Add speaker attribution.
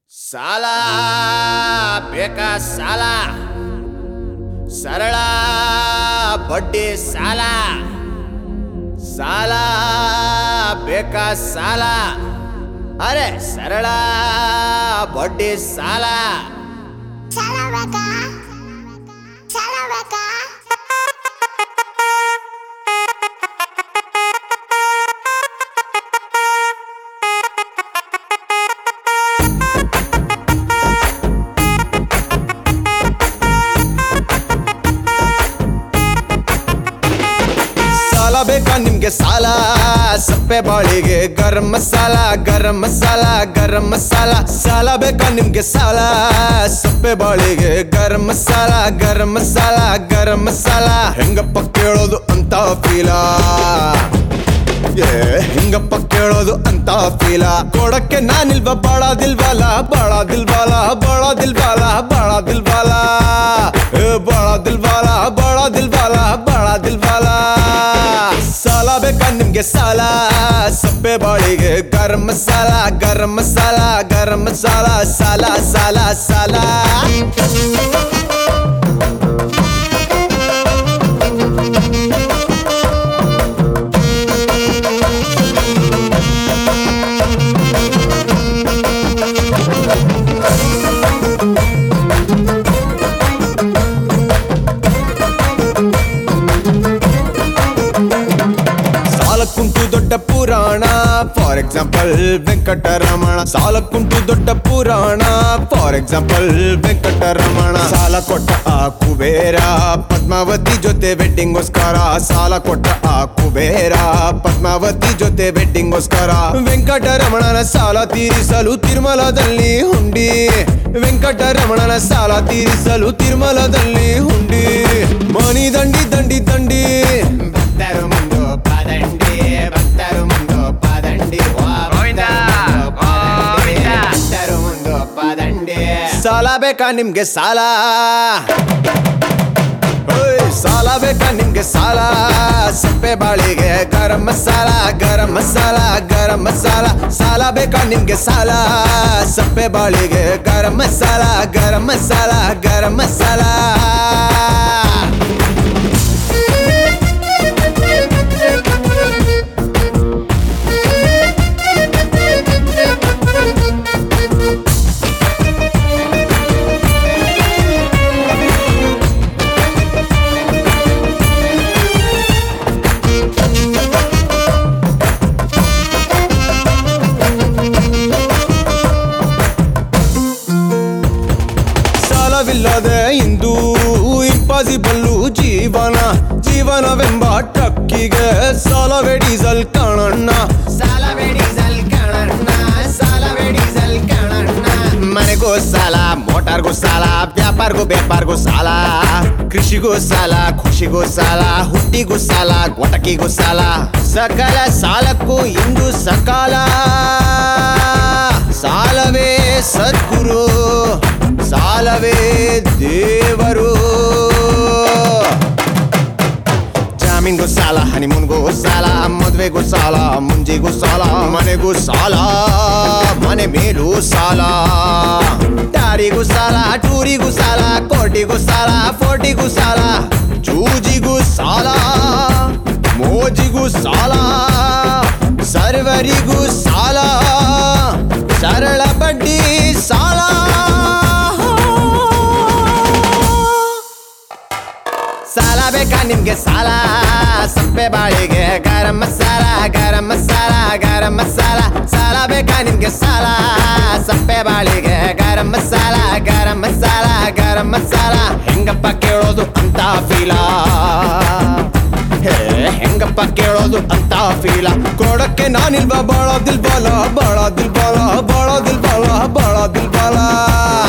Speaker 1: ಸಾಲ ಬೇಕಾ ಸಾಲ ಸರಳ ಬಡ್ಡಿ ಸಾಲ ಸಾಲ ಬೇಕಾ ಸಾಲ ಅರೆ ಸರಳ ಬಡ್ಡಿ ಸಾಲ
Speaker 2: ಸಾಲ ಬೇಕಾ ಸಾಲ ಬೇಕಾ
Speaker 1: ಸಾಲ ಬೇಕಾ ನಿಮ್ಗೆ ಸಾಲ ಸಪ್ಪೆ ಬಾಳಿಗೆ ಗರಂ ಮಸಾಲ ಗರಂ ಮಸಾಲ ಗರಂ ಮಸಾಲ ಸಾಲ ಬೇಕಾ ನಿಮ್ಗೆ ಸಾಲ ಸಪ್ಪೆ ಬಾಳಿಗೆ ಗರಂ ಮಸಾಲ ಗರಂ ಮಸಾಲ ಗರಂ ಮಸಾಲ ಹೆಂಗಪ್ಪ ಕೇಳೋದು ಅಂತ ಫೀಲ ಏ ಹಿಂಗಪ್ಪ ಕೇಳೋದು ಅಂತ ಫೀಲ ಕೊಡಕ್ಕೆ ನಾನಿಲ್ವ ಬಾಳದಿಲ್ವಲ್ಲ ಬಾಳದಿಲ್ವಲ್ಲ ಬಾಳದಿಲ್ವಲ್ಲ ಬಾಳದಿಲ್ವಲ್ಲ ಏ ಬಾಳದಿಲ್ವಲ್ಲ ಬಾಳದಿಲ್ವಲ್ಲ ಬಾಳದಿಲ್ವಲ್ಲ ಸಾಲ ಬೇಕಾ ನಿಮ್ಗೆ ಸಾಲ ಸಪ್ಪೆ ಬಾಳಿಗೆ ಗರಂ ಮಸಾಲ ಗರಂ ಮಸಾಲ ಗರಂ ಮಸಾಲ ಸಾಲ ಸಾಲ ಸಾಲ ಸಾಲಕ್ಕುಂಟು ದೊಡ್ಡ ಪುರಾಣ ಫಾರ್ ಎಕ್ಸಾಂಪಲ್ ವೆಂಕಟರಮಣ ಸಾಲಕ್ಕುಂಟು ದೊಡ್ಡ ಪುರಾಣ ಫಾರ್ ಎಕ್ಸಾಂಪಲ್ ವೆಂಕಟರಮಣ ಸಾಲ ಕೊಟ್ಟ ಆ ಕುಬೇರ ಪದ್ಮಾವತಿ ಜೊತೆ ವೆಡ್ಡಿಂಗೋಸ್ಕರ ಸಾಲ ಕೊಟ್ಟ ಆ ಕುಬೇರ ಪದ್ಮಾವತಿ ಜೊತೆ ವೆಡ್ಡಿಂಗೋಸ್ಕರ ವೆಂಕಟರಮಣನ ಸಾಲ ತೀರಿಸಲು ತಿರುಮಲದಲ್ಲಿ ಹುಂಡಿ ವೆಂಕಟರಮಣನ ಸಾಲ ತೀರಿಸಲು ತಿರುಮಲದಲ್ಲಿ ಹುಂಡಿ ಮಣಿ ದಂಡಿ ದಂಡಿ ದಂಡಿ ಭಕ್ತರು ಮುಂದು ಪದಂಡಿ ಭಕ್ತರು ಮುಂದು ಪದಂಡಿ ಭಕ್ತರು ಮುಂದು ಪದಂಡಿ ಸಾಲ ಬೇಕಾ ನಿಮ್ಗೆ ಸಾಲ ಓಯ್, ಸಾಲ ಬೇಕಾ ನಿಮ್ಗೆ ಸಾಲ ಸಪ್ಪೆ ಬಾಳಿಗೆ ಗರಂ ಮಸಾಲ ಗರಂ ಮಸಾಲ ಗರಂ ಮಸಾಲ ಸಾಲ ಬೇಕಾ ನಿಮ್ಗೆ ಸಾಲ ಸಪ್ಪೆ ಬಾಳಿಗೆ ಗರಂ ಮಸಾಲ ಗರಂ ಮಸಾಲ ಗರಂ ಮಸಾಲ ಸಾಲವಿಲ್ಲದೆ ಇಂದು ಇಂಪಾಸಿಬಲ್ಲು ಜೀವನ ಜೀವನವೆಂಬ ಟ್ರಕ್ಕಿಗೆ ಸಾಲವೇ ಡೀಸೆಲ್ ಕಾಣಣ್ಣ ಸಾಲವೇ ಡೀಸೆಲ್ ಕಾಣಣ್ಣ ಸಾಲವೇ ಡೀಸೆಲ್ ಕಾಣಣ್ಣ ಮನೆಗೂ ಸಾಲ ಮೋಟಾರ್ಗೂ ಸಾಲ ವ್ಯಾಪಾರಗೂ ವ್ಯಾಪಾರಗೂ ಸಾಲ ಕೃಷಿಗೂ ಸಾಲ ಖುಷಿಗೂ ಸಾಲ ಹುಟ್ಟಿಗೂ ಸಾಲ ಗೊಟಕಿಗೂ ಸಾಲ ಸಕಲ ಸಾಲಕ್ಕೂ ಇಂದು ಸಕಾಲ ಸಾಲವೇ ಸದ್ಗುರು ಸಾಲವೇ ದೇವರು ಜಾಮೀನ್ಗೂ ಸಾಲ ಹನಿಮೂನ್ಗೂ ಸಾಲ ಮದ್ವೆಗೂ ಸಾಲ ಮುಂಜಿಗೂ ಸಾಲ ಮನೆಗೂ ಸಾಲ ಮನೆ ಮೇಲೂ ಸಾಲ ದಾರಿಗೂ ಸಾಲ ಟೂರಿಗೂ ಸಾಲ ಕೋಟಿಗೂ ಸಾಲ ಫೋರ್ಟಿಗೂ ಸಾಲ ಜೂಜಿಗೂ ಸಾಲ ಮೋಜಿಗೂ ಸಾಲ ಸರ್ವರಿಗೂ ಸಾಲ ಸರಳ ಬಡ್ಡಿ ಸಾಲ ಸಾಲ ಬೇಕಾ ನಿಮ್ಗೆ ಸಾಲ ಸಪ್ಪೆ ಬಾಳಿಗೆ ಗರಂ ಮಸಾಲ ಗರಂ ಮಸಾಲ ಗರಂ ಮಸಾಲ ಸಾಲ ಬೇಕಾ ನಿಮ್ಗೆ ಸಾಲ ಸಪ್ಪೆ ಬಾಳಿಗೆ ಗರಂ ಮಸಾಲ ಗರಂ ಮಸಾಲ ಗರಂ ಮಸಾಲ ಹೆಂಗಪ್ಪ ಕೇಳೋದು ಅಂತ ಫೀಲ ಹೇ ಹೆಂಗಪ್ಪ ಕೇಳೋದು ಅಂತ ಫೀಲ ಕೊಡಕ್ಕೆ ನಾನಿಲ್ವ ಬಾಳ ದಿಲ್ಬಾಲ ಬಾಳ ದಿಲ್ಬಾಲ ಬಾಳ ದಿಲ್ಬಾಲ ಬಾಳ ದಿಲ್ಬಾಲ